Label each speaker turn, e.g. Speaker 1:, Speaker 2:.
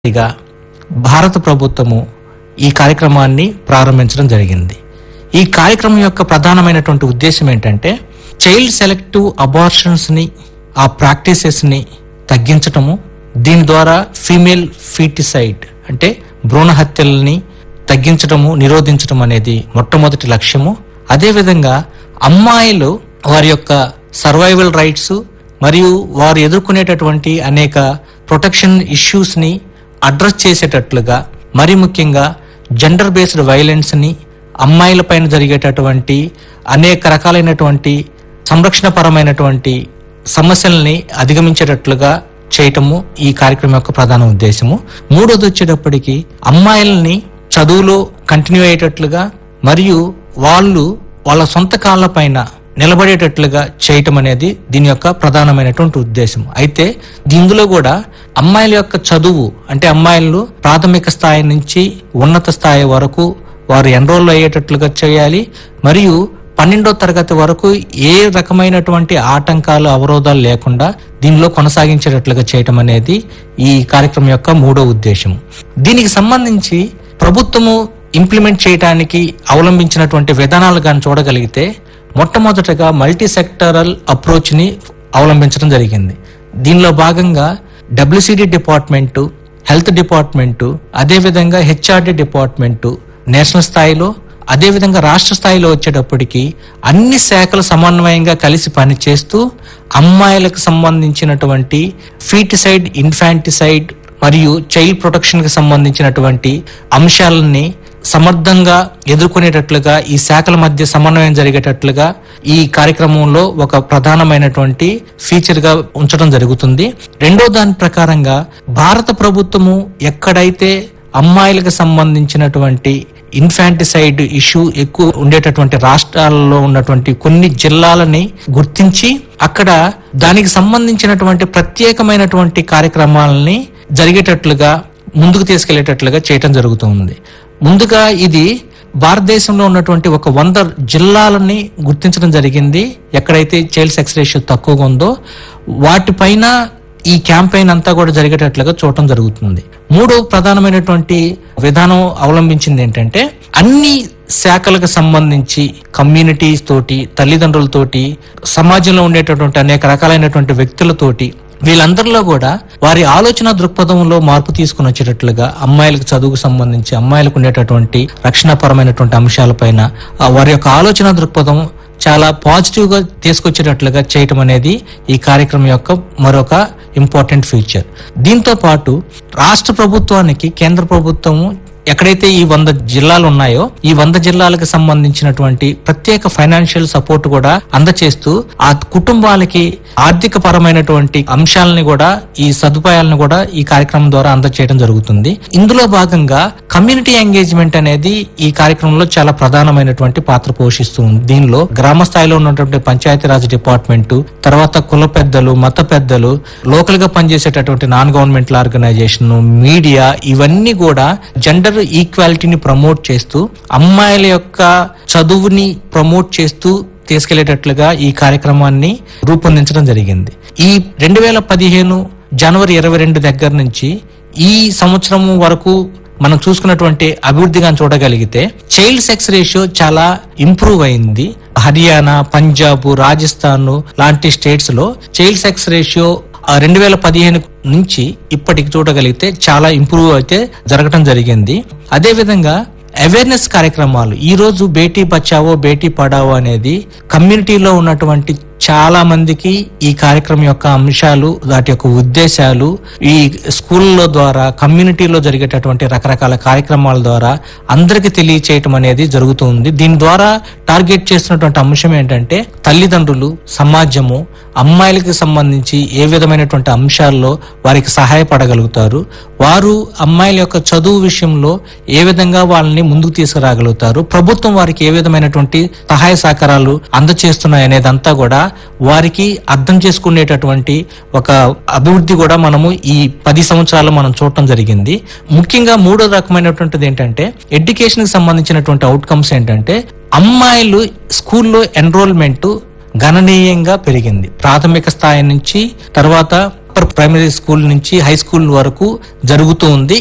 Speaker 1: మొదటిసారిగా భారత ప్రభుత్వము ఈ కార్యక్రమాన్ని ప్రారంభించడం జరిగింది ఈ కార్యక్రమం యొక్క ప్రధానమైనటువంటి ఉద్దేశం ఏంటంటే చైల్డ్ సెలెక్టివ్ అబార్షన్స్ ని ఆ ప్రాక్టీసెస్ ని తగ్గించటము దీని ద్వారా ఫీమేల్ ఫీటిసైడ్ అంటే భ్రూణ హత్యలని తగ్గించటము నిరోధించటం అనేది మొట్టమొదటి లక్ష్యము అదేవిధంగా అమ్మాయిలు వారి యొక్క సర్వైవల్ రైట్స్ మరియు వారు ఎదుర్కొనేటటువంటి అనేక ప్రొటెక్షన్ ఇష్యూస్ ని అడ్రస్ చేసేటట్లుగా మరి ముఖ్యంగా జెండర్ బేస్డ్ వైలెన్స్ ని అమ్మాయిల పైన జరిగేటటువంటి అనేక రకాలైనటువంటి సంరక్షణపరమైనటువంటి సమస్యల్ని అధిగమించేటట్లుగా చేయటము ఈ కార్యక్రమం యొక్క ప్రధాన ఉద్దేశము మూడోది వచ్చేటప్పటికి అమ్మాయిల్ని చదువులో కంటిన్యూ అయ్యేటట్లుగా మరియు వాళ్ళు వాళ్ళ సొంత కాళ్ళ పైన నిలబడేటట్లుగా చేయటం అనేది దీని యొక్క ప్రధానమైనటువంటి ఉద్దేశం అయితే ఇందులో కూడా అమ్మాయిల యొక్క చదువు అంటే అమ్మాయిలు ప్రాథమిక స్థాయి నుంచి ఉన్నత స్థాయి వరకు వారు ఎన్రోల్ అయ్యేటట్లుగా చేయాలి మరియు పన్నెండో తరగతి వరకు ఏ రకమైనటువంటి ఆటంకాలు అవరోధాలు లేకుండా దీనిలో కొనసాగించేటట్లుగా చేయటం అనేది ఈ కార్యక్రమం యొక్క మూడో ఉద్దేశం దీనికి సంబంధించి ప్రభుత్వము ఇంప్లిమెంట్ చేయడానికి అవలంబించినటువంటి విధానాలు కానీ చూడగలిగితే మొట్టమొదటగా మల్టీ సెక్టరల్ అప్రోచ్ ని అవలంబించడం జరిగింది దీనిలో భాగంగా డబ్ల్యూసిడి డిపార్ట్మెంటు హెల్త్ డిపార్ట్మెంటు అదేవిధంగా హెచ్ఆర్డి డిపార్ట్మెంటు నేషనల్ స్థాయిలో అదేవిధంగా రాష్ట్ర స్థాయిలో వచ్చేటప్పటికి అన్ని శాఖలు సమన్వయంగా కలిసి పనిచేస్తూ అమ్మాయిలకు సంబంధించినటువంటి ఫీటిసైడ్ ఇన్ఫాంటిసైడ్ మరియు చైల్డ్ ప్రొటెక్షన్ కి సంబంధించినటువంటి అంశాలని సమర్థంగా ఎదుర్కొనేటట్లుగా ఈ శాఖల మధ్య సమన్వయం జరిగేటట్లుగా ఈ కార్యక్రమంలో ఒక ప్రధానమైనటువంటి ఫీచర్ గా ఉంచడం జరుగుతుంది రెండో దాని ప్రకారంగా భారత ప్రభుత్వము ఎక్కడైతే అమ్మాయిలకు సంబంధించినటువంటి ఇన్ఫాంటిసైడ్ ఇష్యూ ఎక్కువ ఉండేటటువంటి రాష్ట్రాలలో ఉన్నటువంటి కొన్ని జిల్లాలని గుర్తించి అక్కడ దానికి సంబంధించినటువంటి ప్రత్యేకమైనటువంటి కార్యక్రమాలని జరిగేటట్లుగా ముందుకు తీసుకెళ్లేటట్లుగా చేయటం జరుగుతుంది ముందుగా ఇది భారతదేశంలో ఉన్నటువంటి ఒక వంద జిల్లాలని గుర్తించడం జరిగింది ఎక్కడైతే చైల్డ్ సెక్స్ రేషియో తక్కువగా ఉందో వాటిపైన ఈ క్యాంపెయిన్ అంతా కూడా జరిగేటట్లుగా చూడటం జరుగుతుంది మూడో ప్రధానమైనటువంటి విధానం అవలంబించింది ఏంటంటే అన్ని శాఖలకు సంబంధించి కమ్యూనిటీస్ తోటి తల్లిదండ్రులతోటి సమాజంలో ఉండేటటువంటి అనేక రకాలైనటువంటి వ్యక్తులతోటి వీళ్ళందరిలో కూడా వారి ఆలోచన దృక్పథంలో మార్పు తీసుకుని వచ్చేటట్లుగా అమ్మాయిలకు చదువుకు సంబంధించి అమ్మాయిలకు ఉండేటటువంటి రక్షణపరమైనటువంటి అంశాలపైన ఆ వారి యొక్క ఆలోచన దృక్పథం చాలా పాజిటివ్ గా తీసుకొచ్చేటట్లుగా చేయటం అనేది ఈ కార్యక్రమం యొక్క మరొక ఇంపార్టెంట్ ఫీచర్ దీంతో పాటు రాష్ట్ర ప్రభుత్వానికి కేంద్ర ప్రభుత్వము ఎక్కడైతే ఈ వంద జిల్లాలు ఉన్నాయో ఈ వంద జిల్లాలకు సంబంధించినటువంటి ప్రత్యేక ఫైనాన్షియల్ సపోర్ట్ కూడా అందచేస్తూ ఆ కుటుంబాలకి ఆర్థిక పరమైనటువంటి అంశాలని కూడా ఈ సదుపాయాలను కూడా ఈ కార్యక్రమం ద్వారా అందచేయడం జరుగుతుంది ఇందులో భాగంగా కమ్యూనిటీ ఎంగేజ్మెంట్ అనేది ఈ కార్యక్రమంలో చాలా ప్రధానమైనటువంటి పాత్ర పోషిస్తుంది దీనిలో గ్రామ స్థాయిలో ఉన్నటువంటి పంచాయతీరాజ్ డిపార్ట్మెంట్ తర్వాత కుల పెద్దలు మత పెద్దలు లోకల్ గా పనిచేసేటటువంటి నాన్ గవర్నమెంటల్ ఆర్గనైజేషన్ మీడియా ఇవన్నీ కూడా జెండర్ ఈక్వాలిటీని ప్రమోట్ చేస్తూ అమ్మాయిల యొక్క చదువుని ప్రమోట్ చేస్తూ తీసుకెళ్లేటట్లుగా ఈ కార్యక్రమాన్ని రూపొందించడం జరిగింది ఈ రెండు వేల పదిహేను జనవరి ఇరవై రెండు దగ్గర నుంచి ఈ సంవత్సరం వరకు మనం చూసుకున్నటువంటి అభివృద్ధిగా చూడగలిగితే చైల్డ్ సెక్స్ రేషియో చాలా ఇంప్రూవ్ అయింది హర్యానా పంజాబ్ రాజస్థాన్ లాంటి స్టేట్స్ లో చైల్డ్ సెక్స్ రేషియో రెండు వేల పదిహేను నుంచి ఇప్పటికి చూడగలిగితే చాలా ఇంప్రూవ్ అయితే జరగటం జరిగింది అదే విధంగా అవేర్నెస్ కార్యక్రమాలు ఈ రోజు బేటీ బచావో బేటీ పడావో అనేది కమ్యూనిటీలో ఉన్నటువంటి చాలా మందికి ఈ కార్యక్రమం యొక్క అంశాలు వాటి యొక్క ఉద్దేశాలు ఈ స్కూల్లో ద్వారా కమ్యూనిటీలో జరిగేటటువంటి రకరకాల కార్యక్రమాల ద్వారా అందరికి తెలియచేయటం అనేది జరుగుతుంది దీని ద్వారా టార్గెట్ చేస్తున్నటువంటి అంశం ఏంటంటే తల్లిదండ్రులు సమాజము అమ్మాయిలకి సంబంధించి ఏ విధమైనటువంటి అంశాల్లో వారికి సహాయపడగలుగుతారు వారు అమ్మాయిల యొక్క చదువు విషయంలో ఏ విధంగా వాళ్ళని ముందుకు తీసుకురాగలుగుతారు ప్రభుత్వం వారికి ఏ విధమైనటువంటి సహాయ సహకారాలు అందచేస్తున్నాయి అనేదంతా కూడా వారికి అర్థం చేసుకునేటటువంటి ఒక అభివృద్ధి కూడా మనము ఈ పది సంవత్సరాలు మనం చూడటం జరిగింది ముఖ్యంగా మూడో రకమైనటువంటిది ఏంటంటే ఎడ్యుకేషన్ కి సంబంధించినటువంటి అవుట్కమ్స్ ఏంటంటే అమ్మాయిలు స్కూల్లో ఎన్రోల్మెంట్ గణనీయంగా పెరిగింది ప్రాథమిక స్థాయి నుంచి తర్వాత ప్రైమరీ స్కూల్ నుంచి హై స్కూల్ వరకు జరుగుతూ ఉంది